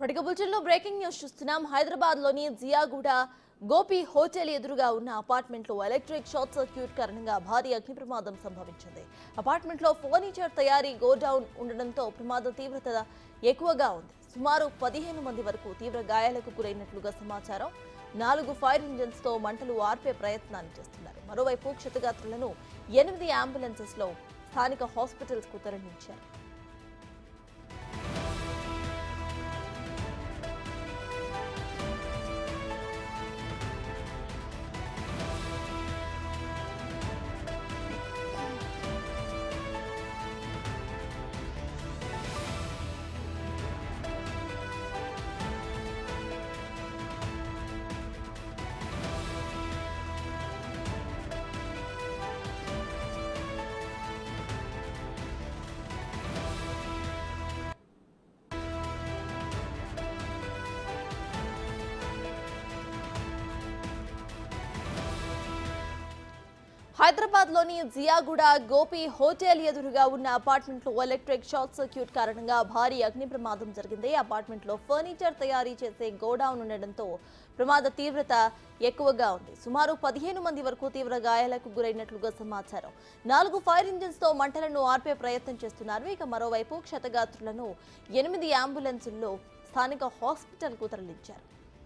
ప్రటిక బులెటిన్లో breaking news చూస్తున్నాం హైదరాబాద్ లోని జియాగూడ గోపి హోటల్ ఎదురుగా ఉన్న అపార్ట్మెంట్ లో ఎలక్ట్రిక్ షార్ట్ సర్క్యూట్ కారణంగా భారీ అగ్ని ప్రమాదం సంభవించింది అపార్ట్మెంట్ లో ఫర్నిచర్ తయారీ గోడౌన్ ఉండడంతో ప్రమాద తీవ్రత ఎక్కువగా ఉంది సుమారు పదిహేను మంది వరకు తీవ్ర గాయాలకు గురైనట్లుగా సమాచారం నాలుగు ఫైర్ ఇంజన్స్ తో మంటలు ఆర్పే ప్రయత్నాన్ని చేస్తున్నారు మరోవైపు క్షతగాత్రులను ఎనిమిది అంబులెన్సెస్ లో స్థానిక హాస్పిటల్స్ కు తరలించారు హైదరాబాద్ లోని జియాగూడ గోపి హోటల్ ఎదురుగా ఉన్న అపార్ట్మెంట్ లో ఎలక్ట్రిక్ షార్ట్ సర్క్యూట్ కారణంగా భారీ అగ్ని ప్రమాదం జరిగింది అపార్ట్మెంట్ లో ఫర్నిచర్ తయారీ చేసే గోడౌన్ ఉండడంతో ప్రమాద తీవ్రత ఎక్కువగా ఉంది సుమారు పదిహేను మంది వరకు తీవ్ర గాయాలకు గురైనట్లుగా సమాచారం నాలుగు ఫైర్ ఇంజిన్స్ తో మంటలను ఆర్పే ప్రయత్నం చేస్తున్నారు ఇక మరోవైపు క్షతగాత్రులను ఎనిమిది అంబులెన్సుల్లో స్థానిక హాస్పిటల్ కు తరలించారు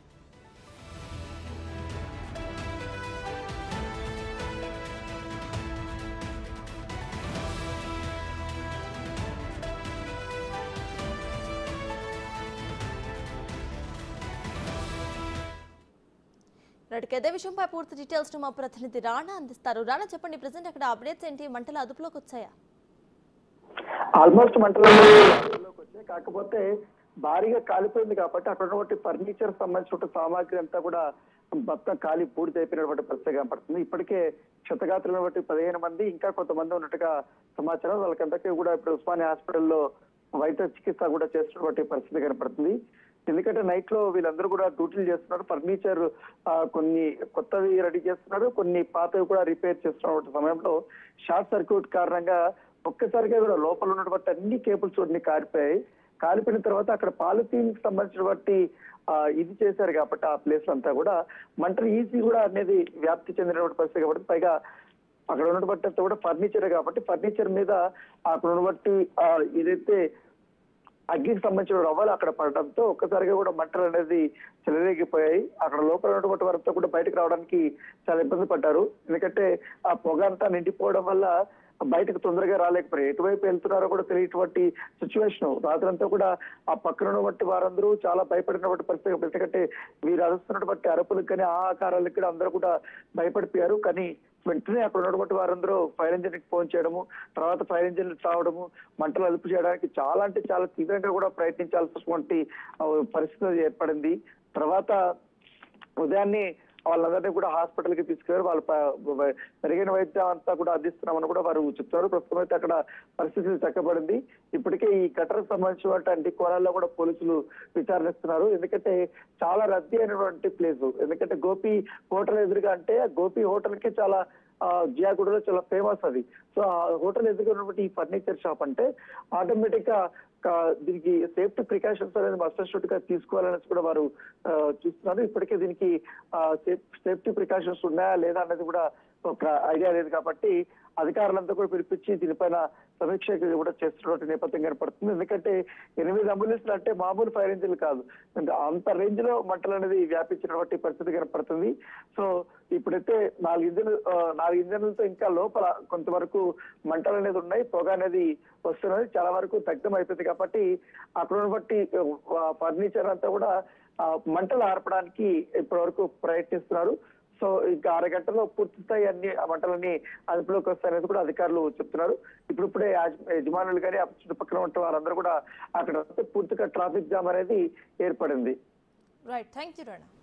రైట్ ఇదే విషయంపై పూర్తి డీటెయిల్స్ ను మా ప్రతినిధి రాణా అందిస్తారు రాణా చెప్పండి ప్రజెంట్ అక్కడ అప్డేట్స్ ఏంటి మంటలు అదుపులోకి వచ్చాయా ఆల్మోస్ట్ మంటలోకి వచ్చాయి కాకపోతే భారీగా కాలిపోయింది కాబట్టి అక్కడ ఉన్నటువంటి ఫర్నిచర్ సంబంధించిన సామాగ్రి అంతా కూడా మొత్తం కాలి పూర్తి అయిపోయినటువంటి పరిస్థితి కనపడుతుంది ఇప్పటికే క్షతగాత్రులు బట్టి పదిహేను మంది ఇంకా కొంతమంది ఉన్నట్టుగా సమాచారం వాళ్ళకందరికీ కూడా ఇప్పుడు ఉస్మానియా హాస్పిటల్లో వైద్య చికిత్స కూడా చేస్తున్నటువంటి పరిస్థితి కనపడుతుంది ఎందుకంటే నైట్ లో వీళ్ళందరూ కూడా డ్యూటీలు చేస్తున్నారు ఫర్నిచర్ కొన్ని కొత్తవి రెడీ చేస్తున్నారు కొన్ని పాతవి కూడా రిపేర్ చేస్తున్నటువంటి సమయంలో షార్ట్ సర్క్యూట్ కారణంగా ఒక్కసారిగా కూడా లోపల ఉన్నటువంటి అన్ని కేబుల్స్ అన్ని కారిపోయాయి కాలిపోయిన తర్వాత అక్కడ పాలిథీన్ కి సంబంధించినటువంటి ఆ, ఇది చేశారు కాబట్టి ఆ ప్లేస్ అంతా కూడా మంటలు ఈజీ కూడా అనేది వ్యాప్తి చెందినటువంటి పరిస్థితి కాబట్టి పైగా అక్కడ ఉన్నటువంటి అంతా కూడా ఫర్నిచర్ కాబట్టి ఫర్నిచర్ మీద అక్కడ ఉన్నటువంటి ఆ, ఏదైతే అగ్నికి సంబంధించిన రవ్వలు అక్కడ పడడంతో ఒక్కసారిగా కూడా మంటలు అనేది చెలరేగిపోయాయి అక్కడ లోపల ఉన్నటువంటి వారంతా కూడా బయటకు రావడానికి చాలా ఇబ్బంది పడ్డారు ఎందుకంటే ఆ పొగ అంతా నిండిపోవడం వల్ల బయటకు తొందరగా రాలేకపోయారు ఎటువైపు వెళ్తున్నారో కూడా తెలియటువంటి సిచ్యువేషన్ రాత్రంతా కూడా ఆ పక్కన ఉన్నటువంటి వారందరూ చాలా భయపడినటువంటి పరిస్థితి ఎందుకంటే వీరు అరుస్తున్నటువంటి అరుపులకు కానీ ఆ ఆకారాలకు కూడా అందరూ కూడా భయపడిపోయారు కానీ వెంటనే అక్కడ ఉన్నటువంటి వారందరూ ఫైర్ ఇంజిన్ కి ఫోన్ చేయడము తర్వాత ఫైర్ ఇంజిన్ రావడము మంటలు అదుపు చేయడానికి చాలా అంటే చాలా తీవ్రంగా కూడా ప్రయత్నించాల్సినటువంటి ఆ, పరిస్థితి ఏర్పడింది తర్వాత ఉదయాన్నే వాళ్ళందరినీ కూడా హాస్పిటల్ కి తీసుకెళ్లారు వాళ్ళ ప- మెరుగైన వైద్యం అంతా కూడా అందిస్తున్నామని కూడా వారు చెప్తున్నారు ప్రస్తుతం అయితే అక్కడ పరిస్థితి చక్కబడింది ఇప్పటికే ఈ ఘటనకు సంబంధించినటువంటి కోణాల్లో కూడా పోలీసులు విచారణిస్తున్నారు ఎందుకంటే చాలా రద్దీ అయినటువంటి ప్లేస్ ఎందుకంటే గోపి హోటల్ ఎదురుగా అంటే ఆ గోపి హోటల్ కి చాలా ఆ, జియాగూడలో చాలా ఫేమస్ అది సో ఆ హోటల్ ఎదురుగా ఉన్నటువంటి ఈ ఫర్నిచర్ షాప్ అంటే ఆటోమేటిక్ గా కా- దీనికి సేఫ్టీ ప్రికాషన్స్ అనేది మస్ట్ గా తీసుకోవాలనేసి కూడా వారు ఆ, చూస్తున్నారు ఇప్పటికే దీనికి సేఫ్టీ ప్రికాషన్స్ ఉన్నాయా లేదా అనేది కూడా ఒక ఐడియా లేదు కాబట్టి అధికారులంతా కూడా పిలిపించి దీనిపైన సమీక్ష కూడా చేస్తున్నటువంటి నేపథ్యం కనపడుతుంది ఎందుకంటే ఎనిమిది అంబులెన్స్లు అంటే మామూలు ఫైర్ ఇంజిన్లు కాదు అంటే అంత రేంజ్ లో మంటలు అనేది వ్యాపించినటువంటి పరిస్థితి కనపడుతుంది సో ఇప్పుడైతే నాలుగు ఇంజన్లు ఆ, నాలుగు ఇంజన్లతో ఇంకా లోపల కొంతవరకు మంటలు అనేది ఉన్నాయి పొగ అనేది వస్తున్నది చాలా వరకు దగ్ధం అయిపోయింది కాబట్టి అక్కడ ఉన్నటువంటి ఫర్నిచర్ అంతా కూడా ఆ, మంటలు ఆర్పడానికి ఇప్పటి వరకు ప్రయత్నిస్తున్నారు సో ఇంకా అరగంటలో పూర్తి స్థాయి అన్ని ఆ మంటలన్నీ అదుపులోకి వస్తాయనేది కూడా అధికారులు చెప్తున్నారు ఇప్పుడు ఇప్పుడే యాజ- యజమానులు కానీ ఆ చుట్టుపక్కల ఉంటే వారందరూ కూడా అక్కడ వస్తే పూర్తిగా ట్రాఫిక్ జామ్ అనేది ఏర్పడింది right thank you Rana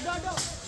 don't know.